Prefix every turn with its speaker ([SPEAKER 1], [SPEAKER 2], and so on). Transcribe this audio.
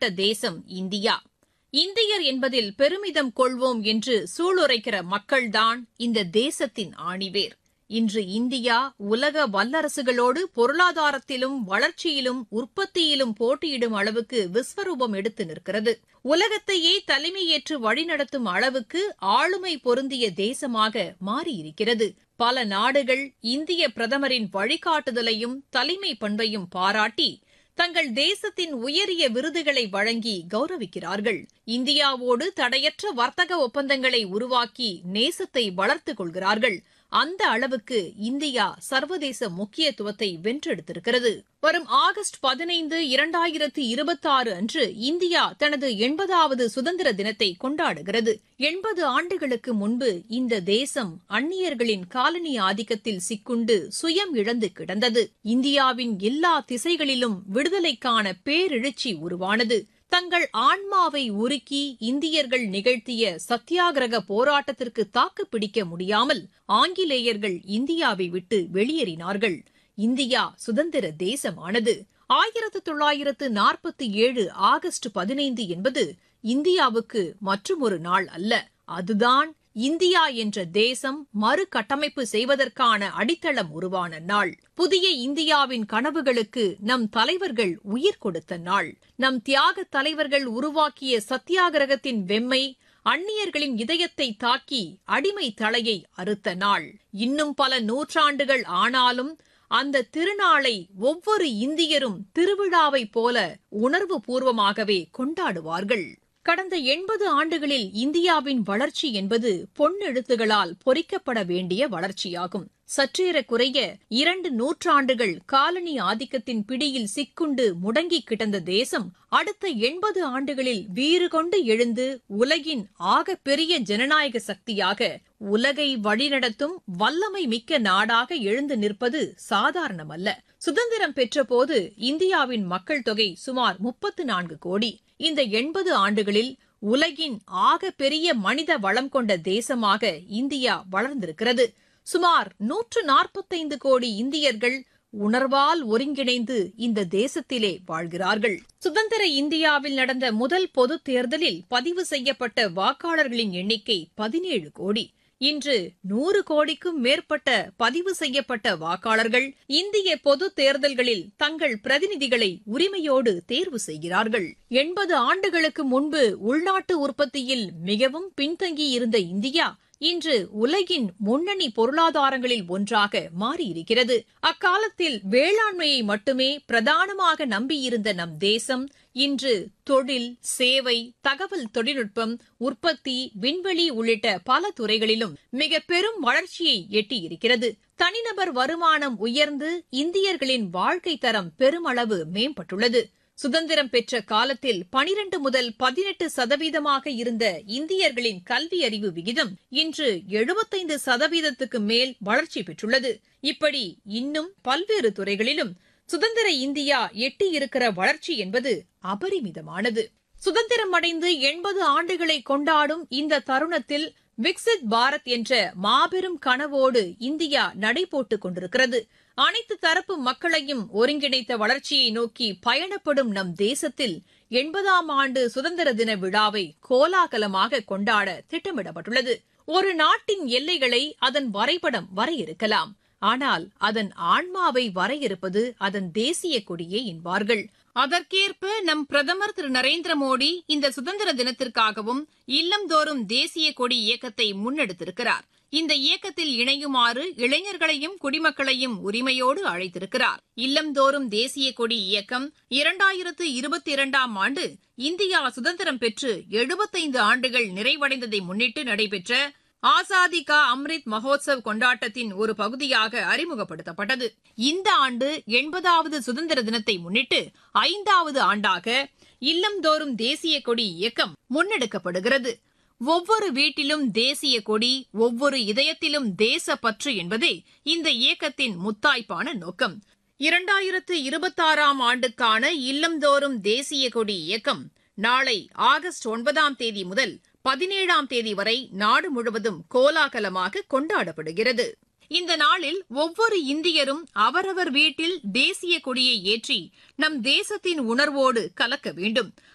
[SPEAKER 1] மிக்க தேசம் இந்தியா இந்தியர் என்பதில் பெருமிதம் கொள்வோம் என்று சூளுரைக்கிற மக்கள்தான் இந்த தேசத்தின் ஆணிவேர் இன்று இந்தியா உலக வல்லரசுகளோடு பொருளாதாரத்திலும் வளர்ச்சியிலும் உற்பத்தியிலும் போட்டியிடும் அளவுக்கு விஸ்வரூபம் எடுத்து நிற்கிறது உலகத்தையே தலைமையேற்று வழிநடத்தும் அளவுக்கு ஆளுமை பொருந்திய தேசமாக மாறியிருக்கிறது பல நாடுகள் இந்திய பிரதமரின் வழிகாட்டுதலையும் தலைமை பண்பையும் பாராட்டி தங்கள் தேசத்தின் உயரிய விருதுகளை வழங்கி கௌரவிக்கிறார்கள் இந்தியாவோடு தடையற்ற வர்த்தக ஒப்பந்தங்களை உருவாக்கி நேசத்தை வளர்த்துக் கொள்கிறார்கள் அந்த அளவுக்கு இந்தியா சர்வதேச முக்கியத்துவத்தை வென்றெடுத்திருக்கிறது வரும் ஆகஸ்ட் பதினைந்து இரண்டாயிரத்து இருபத்தாறு அன்று இந்தியா தனது எண்பதாவது சுதந்திர தினத்தை கொண்டாடுகிறது எண்பது ஆண்டுகளுக்கு முன்பு இந்த தேசம் அந்நியர்களின் காலனி ஆதிக்கத்தில் சிக்குண்டு சுயம் இழந்து கிடந்தது இந்தியாவின் எல்லா திசைகளிலும் விடுதலைக்கான பேரெழுச்சி உருவானது தங்கள் ஆன்மாவை உருக்கி இந்தியர்கள் நிகழ்த்திய சத்தியாகிரக போராட்டத்திற்கு தாக்கு பிடிக்க முடியாமல் ஆங்கிலேயர்கள் இந்தியாவை விட்டு வெளியேறினார்கள் இந்தியா சுதந்திர தேசமானது ஆயிரத்து தொள்ளாயிரத்து நாற்பத்தி ஏழு ஆகஸ்ட் பதினைந்து என்பது இந்தியாவுக்கு மற்றுமொரு நாள் அல்ல அதுதான் இந்தியா என்ற தேசம் மறுகட்டமைப்பு செய்வதற்கான அடித்தளம் உருவான நாள் புதிய இந்தியாவின் கனவுகளுக்கு நம் தலைவர்கள் உயிர் கொடுத்த நாள் நம் தியாக தலைவர்கள் உருவாக்கிய சத்தியாகிரகத்தின் வெம்மை அந்நியர்களின் இதயத்தை தாக்கி அடிமை தலையை அறுத்த நாள் இன்னும் பல நூற்றாண்டுகள் ஆனாலும் அந்த திருநாளை ஒவ்வொரு இந்தியரும் திருவிழாவைப் போல உணர்வு பூர்வமாகவே கொண்டாடுவார்கள் கடந்த எண்பது ஆண்டுகளில் இந்தியாவின் வளர்ச்சி என்பது பொன்னெழுத்துகளால் பொறிக்கப்பட வேண்டிய வளர்ச்சியாகும் சற்றேறக்குறைய இரண்டு நூற்றாண்டுகள் காலனி ஆதிக்கத்தின் பிடியில் சிக்குண்டு முடங்கி கிடந்த தேசம் அடுத்த எண்பது ஆண்டுகளில் வீறு கொண்டு எழுந்து உலகின் ஆக பெரிய ஜனநாயக சக்தியாக உலகை வழிநடத்தும் வல்லமை மிக்க நாடாக எழுந்து நிற்பது சாதாரணமல்ல சுதந்திரம் பெற்றபோது இந்தியாவின் மக்கள் தொகை சுமார் முப்பத்து நான்கு கோடி இந்த எண்பது ஆண்டுகளில் உலகின் ஆக பெரிய மனித வளம் கொண்ட தேசமாக இந்தியா வளர்ந்திருக்கிறது சுமார் நூற்று நாற்பத்தைந்து கோடி இந்தியர்கள் உணர்வால் ஒருங்கிணைந்து இந்த தேசத்திலே வாழ்கிறார்கள் சுதந்திர இந்தியாவில் நடந்த முதல் பொதுத் தேர்தலில் பதிவு செய்யப்பட்ட வாக்காளர்களின் எண்ணிக்கை பதினேழு கோடி இன்று நூறு கோடிக்கும் மேற்பட்ட பதிவு செய்யப்பட்ட வாக்காளர்கள் இந்திய பொது தேர்தல்களில் தங்கள் பிரதிநிதிகளை உரிமையோடு தேர்வு செய்கிறார்கள் எண்பது ஆண்டுகளுக்கு முன்பு உள்நாட்டு உற்பத்தியில் மிகவும் பின்தங்கியிருந்த இந்தியா இன்று உலகின் முன்னணி பொருளாதாரங்களில் ஒன்றாக மாறியிருக்கிறது அக்காலத்தில் வேளாண்மையை மட்டுமே பிரதானமாக நம்பியிருந்த நம் தேசம் இன்று தொழில் சேவை தகவல் தொழில்நுட்பம் உற்பத்தி விண்வெளி உள்ளிட்ட பல துறைகளிலும் மிக பெரும் வளர்ச்சியை எட்டியிருக்கிறது தனிநபர் வருமானம் உயர்ந்து இந்தியர்களின் வாழ்க்கை தரம் பெருமளவு மேம்பட்டுள்ளது சுதந்திரம் பெற்ற காலத்தில் பனிரண்டு முதல் பதினெட்டு சதவீதமாக இருந்த இந்தியர்களின் கல்வி அறிவு விகிதம் இன்று எழுபத்தைந்து சதவீதத்துக்கு மேல் வளர்ச்சி பெற்றுள்ளது இப்படி இன்னும் பல்வேறு துறைகளிலும் சுதந்திர இந்தியா எட்டியிருக்கிற வளர்ச்சி என்பது அபரிமிதமானது சுதந்திரம் அடைந்து எண்பது ஆண்டுகளை கொண்டாடும் இந்த தருணத்தில் விக்சித் பாரத் என்ற மாபெரும் கனவோடு இந்தியா நடைபோட்டுக் கொண்டிருக்கிறது அனைத்து தரப்பு மக்களையும் ஒருங்கிணைத்த வளர்ச்சியை நோக்கி பயணப்படும் நம் தேசத்தில் எண்பதாம் ஆண்டு சுதந்திர தின விழாவை கோலாகலமாக கொண்டாட திட்டமிடப்பட்டுள்ளது ஒரு நாட்டின் எல்லைகளை அதன் வரைபடம் வரையறுக்கலாம் ஆனால் அதன் ஆன்மாவை வரையறுப்பது அதன் தேசிய கொடியே என்பார்கள் அதற்கேற்ப நம் பிரதமர் திரு நரேந்திர மோடி இந்த சுதந்திர தினத்திற்காகவும் இல்லந்தோறும் தேசிய கொடி இயக்கத்தை முன்னெடுத்திருக்கிறார் இந்த இயக்கத்தில் இணையுமாறு இளைஞர்களையும் குடிமக்களையும் உரிமையோடு அழைத்திருக்கிறார் இல்லந்தோறும் தேசிய கொடி இயக்கம் இரண்டாயிரத்து இருபத்தி இரண்டாம் ஆண்டு இந்தியா சுதந்திரம் பெற்று எழுபத்தைந்து ஆண்டுகள் நிறைவடைந்ததை முன்னிட்டு நடைபெற்ற ஆசாதி கா அம்ரித் மகோத்சவ் கொண்டாட்டத்தின் ஒரு பகுதியாக அறிமுகப்படுத்தப்பட்டது இந்த ஆண்டு எண்பதாவது சுதந்திர தினத்தை முன்னிட்டு ஐந்தாவது ஆண்டாக இல்லந்தோறும் தேசிய கொடி இயக்கம் முன்னெடுக்கப்படுகிறது ஒவ்வொரு வீட்டிலும் தேசிய கொடி ஒவ்வொரு இதயத்திலும் தேசப்பற்று என்பதே இந்த இயக்கத்தின் முத்தாய்ப்பான நோக்கம் இரண்டாயிரத்து இருபத்தாறாம் ஆண்டுக்கான இல்லந்தோறும் தேசிய கொடி இயக்கம் நாளை ஆகஸ்ட் ஒன்பதாம் தேதி முதல் பதினேழாம் தேதி வரை நாடு முழுவதும் கோலாகலமாக கொண்டாடப்படுகிறது இந்த நாளில் ஒவ்வொரு இந்தியரும் அவரவர் வீட்டில் தேசிய கொடியை ஏற்றி நம் தேசத்தின் உணர்வோடு கலக்க வேண்டும்